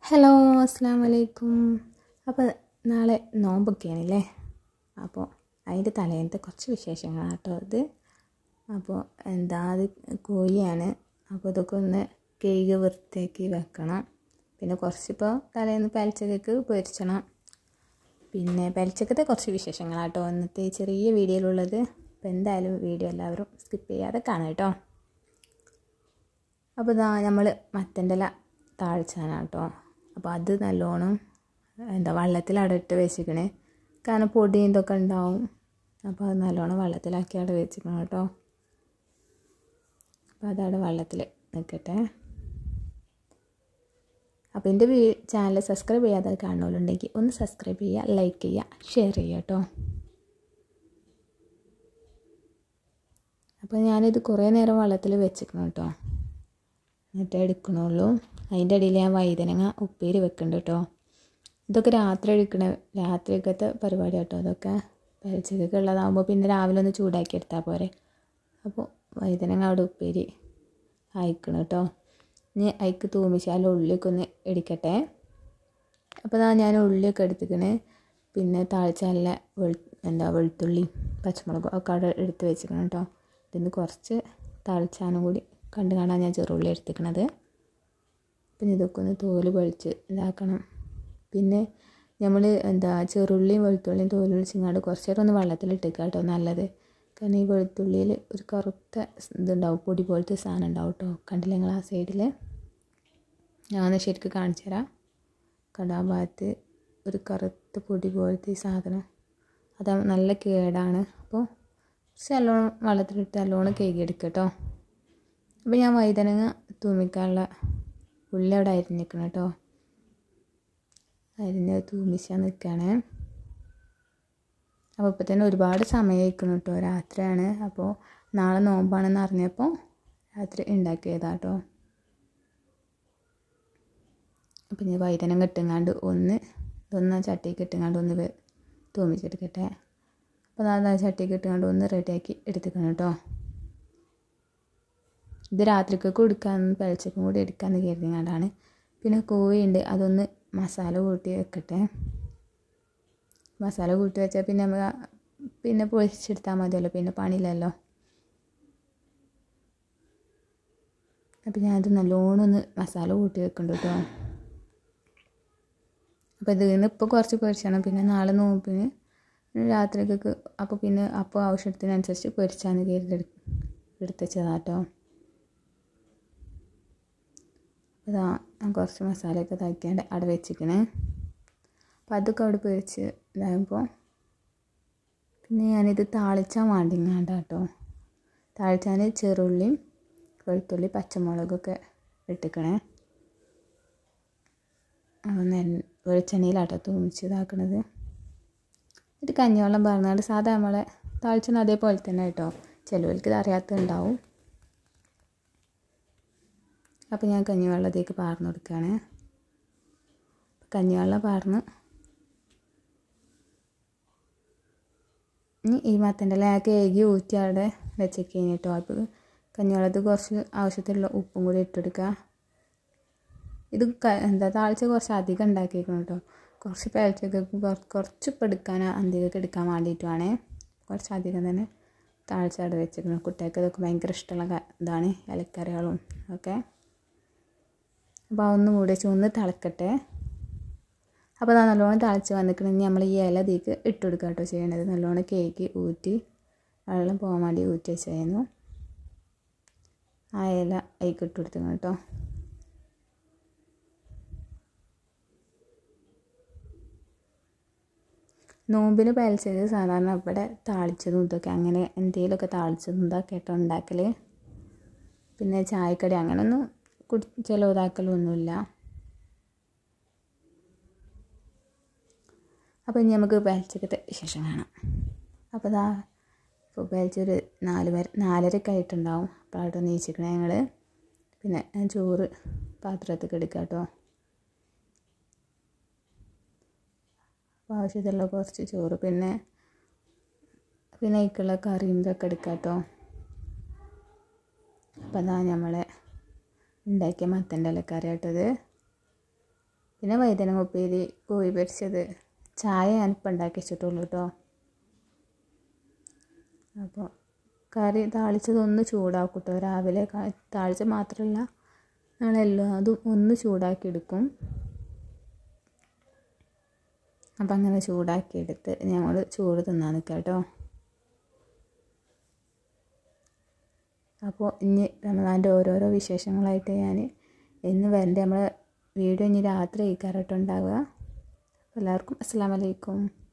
hello അസ്സാം വലൈക്കും അപ്പോൾ നാളെ നോമ്പൊക്കെയാണല്ലേ അപ്പോൾ അതിൻ്റെ തലേന്നത്തെ കുറച്ച് വിശേഷങ്ങളാണ് കേട്ടോ ഇത് അപ്പോൾ എന്താ അത് കോഴിയാണ് അപ്പോൾ ഇതൊക്കെ ഒന്ന് കേക്ക് വൃത്തിയാക്കി വെക്കണം പിന്നെ കുറച്ചിപ്പോൾ തലേന്ന് പലിച്ചക്ക് പൊരിച്ചണം പിന്നെ പലിച്ചക്കത്തെ കുറച്ച് വിശേഷങ്ങളാണ് കേട്ടോ ഇന്നത്തെ ഈ ചെറിയ വീഡിയോയിലുള്ളത് അപ്പോൾ എന്തായാലും വീഡിയോ എല്ലാവരും സ്കിപ്പ് ചെയ്യാതെ കാണാം കേട്ടോ അപ്പോൾ ഇതാ നമ്മൾ മത്തൻ്റെ ഇല താഴ്ച്ചാനാണ് കേട്ടോ അപ്പോൾ അത് നല്ലോണം എന്താ വെള്ളത്തിൽ അവിടെ ഇട്ട് വെച്ചിക്കണേ കാരണം പൊടി ഇതൊക്കെ ഉണ്ടാവും അപ്പോൾ അത് നല്ലോണം വെള്ളത്തിലാക്കി അവിടെ വെച്ചിക്കണം കേട്ടോ അപ്പോൾ അതവിടെ വെള്ളത്തിൽ നിൽക്കട്ടെ അപ്പോൾ എൻ്റെ വീ ചാനൽ സബ്സ്ക്രൈബ് ചെയ്യാതെ കാണുന്നവരുണ്ടെങ്കിൽ ഒന്ന് സബ്സ്ക്രൈബ് ചെയ്യുക ലൈക്ക് ചെയ്യുക ഷെയർ ചെയ്യുക കേട്ടോ അപ്പോൾ ഞാനിത് കുറേ നേരം വെള്ളത്തിൽ വെച്ചിക്കണം കേട്ടോ എന്നിട്ട് എടുക്കണുള്ളൂ അതിൻ്റെ ഇടയിൽ ഞാൻ വൈതനങ്ങ ഉപ്പേരി വെക്കുന്നുണ്ട് കേട്ടോ ഇതൊക്കെ രാത്രി എടുക്കണ രാത്രിക്കത്തെ പരിപാടി കേട്ടോ അതൊക്കെ പരിച്ചക്കൊക്കെ ഉള്ളതാകുമ്പോൾ പിന്നെ രാവിലെ ഒന്ന് ചൂടാക്കി എടുത്താൽ പോരെ അപ്പോൾ വൈതനങ്ങ അവിടെ ഉപ്പേരി അയക്കണം കേട്ടോ ഇനി അയക്ക് തൂമിച്ചാൽ ഉള്ളിയൊക്കെ ഒന്ന് ഇടിക്കട്ടെ അപ്പോൾ അതാ ഞാൻ ഉള്ളിയൊക്കെ എടുത്തിക്കണേ പിന്നെ താഴ്ചാല വെളു എന്താ വെളുത്തുള്ളി പച്ചമുളകും ഒക്കെ അവിടെ എടുത്ത് വെച്ചിക്കണം കേട്ടോ ഇതിന് കുറച്ച് താഴ്ചാനും കൂടി കണ്ട് കാണാൻ ഞാൻ ചെറുള്ളി എടുത്തിക്കണത് പിന്നെ ഇതൊക്കെ ഒന്ന് തോല് പൊളിച്ച് ഇതാക്കണം പിന്നെ നമ്മൾ എന്താ ചെറുള്ളിയും വെളുത്തുള്ളിയും തോല് പൊളിച്ചിങ്ങാണ്ട് കുറച്ച് നേരം ഒന്ന് വെള്ളത്തിലിട്ടേക്കുക കേട്ടോ നല്ലത് കാരണം ഈ വെളുത്തുള്ളിയിൽ ഒരു കറുത്ത ഇതുണ്ടാവും പൊടി പോലത്തെ സാധനം ഉണ്ടാവും കേട്ടോ കണ്ടില്ല നിങ്ങൾ ആ സൈഡിൽ ഞാൻ ശരിക്കും കാണിച്ചു തരാം കണ്ട ആ ഭാഗത്ത് ഒരു കറുത്ത പൊടി പോലത്തെ ഈ സാധനം അത് നല്ല കേടാണ് അപ്പോൾ കുറച്ച് നല്ലോണം വെള്ളത്തിലിട്ട് നല്ലോണം കേക്ക് എടുക്കുക കേട്ടോ അപ്പോൾ ഞാൻ വൈതനങ്ങ തൂമിക്കാനുള്ള ഉള്ളി അവിടെ അരിഞ്ഞിക്കണം കേട്ടോ അരിഞ്ഞ് തൂമിച്ചാൽ നിൽക്കുകയാണ് അപ്പോൾ ഇപ്പോൾ തന്നെ ഒരുപാട് സമയമായിരിക്കണം കേട്ടോ രാത്രിയാണ് അപ്പോൾ നാളെ നോമ്പാണെന്ന് അറിഞ്ഞപ്പോൾ രാത്രി ഉണ്ടാക്കിയതാണ് കേട്ടോ അപ്പം ഞാൻ വൈതനം കെട്ടുങ്ങാണ്ട് ഒന്ന് ഇതൊന്ന് ചട്ടിക്ക് ഇട്ടുങ്ങാണ്ട് ഒന്ന് തൂമിച്ചെടുക്കട്ടെ അപ്പോൾ അതാ ചട്ടിക്ക് ഇട്ടുങ്ങാണ്ട് ഒന്ന് റെഡിയാക്കി എടുത്തിക്കണം കേട്ടോ ഇത് രാത്രിക്കൊക്കെ എടുക്കാമെന്ന് പലിച്ചക്കും കൂടി എടുക്കാമെന്ന് കരുതിങ്ങാണ്ടാണ് പിന്നെ കോഴിയുണ്ട് അതൊന്ന് മസാല കൂട്ടി വെക്കട്ടെ മസാല കൂട്ടി വെച്ചാൽ പിന്നെ നമ്മൾ പിന്നെ പൊളിച്ചെടുത്താൽ മതിയല്ലോ പിന്നെ പണിയില്ലല്ലോ അപ്പം ഞാനത് നല്ലോണം ഒന്ന് മസാല കൂട്ടി വെക്കുന്നുണ്ട് കേട്ടോ അപ്പോൾ ഇതിന് ഇപ്പോൾ കുറച്ച് പൊരിച്ചണം പിന്നെ നാളെ നോമ്പിന് രാത്രിക്കൊക്കെ അപ്പോൾ പിന്നെ അപ്പോൾ ആവശ്യത്തിനനുസരിച്ച് പൊരിച്ചാന്ന് കരുതി എടുത്തുവെച്ചതാട്ടോ ഇതാ ഞാൻ കുറച്ച് മസാലയൊക്കെ തയ്ക്കാണ്ട് അവിടെ വെച്ചിക്കണേ അപ്പോൾ അതൊക്കെ അവിടെ പൊരിച്ച് ഇതായപ്പോൾ പിന്നെ ഞാനിത് താളിച്ചാൻ വേണ്ടിങ്ങാണ്ട കേട്ടോ താളിച്ചാൻ ചെറുള്ളിയും വെളുത്തുള്ളി പച്ചമുളകൊക്കെ ഇട്ടിക്കണേ ഒന്ന് വെളിച്ചെണ്ണയിലാട്ടോ തൂമിച്ച് ഇതാക്കണത് എന്നിട്ട് കഞ്ഞിവെള്ളം പറഞ്ഞാൽ സാധാ നമ്മളെ താളിച്ചെണ്ണ അതേപോലെ തന്നെ കേട്ടോ ചിലവർക്ക് ഇത് അറിയാത്തതുണ്ടാവും അപ്പോൾ ഞാൻ കഞ്ഞിവെള്ളത്തേക്ക് പാർന്ന് കൊടുക്കുകയാണ് കഞ്ഞിവെള്ളം പാർന്ന് ഇനി ഈ മത്തൻ്റെ ഇല കേകി ഊറ്റി അവിടെ വെച്ചേക്ക് കഴിഞ്ഞിട്ടോ അപ്പോൾ കഞ്ഞിവെള്ളത്തിൽ കുറച്ച് ആവശ്യത്തിലുള്ള ഉപ്പും കൂടി ഇട്ടെടുക്കുക ഇത് എന്താ താഴ്ച കുറച്ച് അധികം ഉണ്ടാക്കിയേക്കണം കേട്ടോ കുറച്ച് പേഴ്ചക്ക് കുറച്ച് ഇപ്പം എടുക്കാൻ അന്തികൊക്കെ എടുക്കാൻ വേണ്ടിയിട്ടുമാണ് കുറച്ച് അധികം തന്നെ താഴ്ച അവിടെ വെച്ചേക്കണം കുട്ടികൾക്ക് ഇതൊക്കെ ഭയങ്കര ഇഷ്ടമുള്ള ഇതാണ് ഇലക്കറികളും ഒക്കെ അപ്പോൾ അതൊന്ന് മൂടി ഒന്ന് തിളക്കട്ടെ അപ്പോൾ അത് നല്ലോണം തിളച്ച് വന്നിക്കണമെങ്കിൽ നമ്മൾ ഈ ഇല ഇതിലേക്ക് ഇട്ട് കൊടുക്കുക കേട്ടോ ചെയ്യണത് നല്ലോണം കേക്ക് ഊറ്റി വെള്ളം പോകാൻ വേണ്ടി ഊറ്റി വെച്ചായിരുന്നു ആ ഇല അതിലേക്ക് ഇട്ട് കൊടുത്തു കേട്ടോ നോമ്പിന് പലിച്ചത് സാധാരണ ഇവിടെ താളിച്ചതും ഇതൊക്കെ അങ്ങനെ എന്തെങ്കിലുമൊക്കെ താളിച്ചതും ഇതൊക്കെ കേട്ടോ ഉണ്ടാക്കൽ പിന്നെ ചായക്കടി അങ്ങനെയൊന്നും കുടി ചിലവിതാക്കലൊന്നുമില്ല അപ്പോൾ ഇനി നമുക്ക് പലിച്ചക്കത്തെ വിശേഷം കാണാം അപ്പോൾ ഇതാ ഇപ്പോൾ പലിച്ചൊരു നാല് വരെ നാലരയൊക്കെ ആയിട്ടുണ്ടാവും അപ്പോൾ അവിടെ നീച്ചിക്കണേ ഞങ്ങൾ പിന്നെ ചോറ് പാത്രത്തിൽ എടുക്കുക കേട്ടോ അപ്പോൾ ആവശ്യത്തിലുള്ള കുറച്ച് ചോറ് പിന്നെ പിന്നെ അതിക്കുള്ള കറിയും ഇതൊക്കെ എടുക്കാം കേട്ടോ അപ്പോൾ അതാ നമ്മളെ ഉണ്ടാക്കിയ മത്തൻ്റെ ഇലക്കറി കേട്ടത് പിന്നെ വൈദ്യനങ്ങ ഉപ്പേരി കോഴി പൊരിച്ചത് ചായ ഞാനിപ്പോൾ ഉണ്ടാക്കി വെച്ചിട്ടുള്ളൂ കേട്ടോ അപ്പോൾ കറി താളിച്ചത് ഒന്ന് ചൂടാക്കും കേട്ടോ രാവിലെ താളിച്ച മാത്രമല്ല നമ്മളെല്ലാം അതും ഒന്ന് ചൂടാക്കി എടുക്കും അപ്പം അങ്ങനെ ചൂടാക്കി എടുത്ത് ഞങ്ങൾ ചോറ് തിന്നാൻ നിൽക്കാം കേട്ടോ അപ്പോൾ ഇനി റമദാൻ്റെ ഓരോരോ വിശേഷങ്ങളായിട്ട് ഞാൻ എന്ന് വരണ്ടേ നമ്മൾ വീഡിയോ ഇനി രാത്രി കഴിക്കാറട്ടോ ഉണ്ടാവുക എല്ലാവർക്കും അസ്സാം വലൈക്കും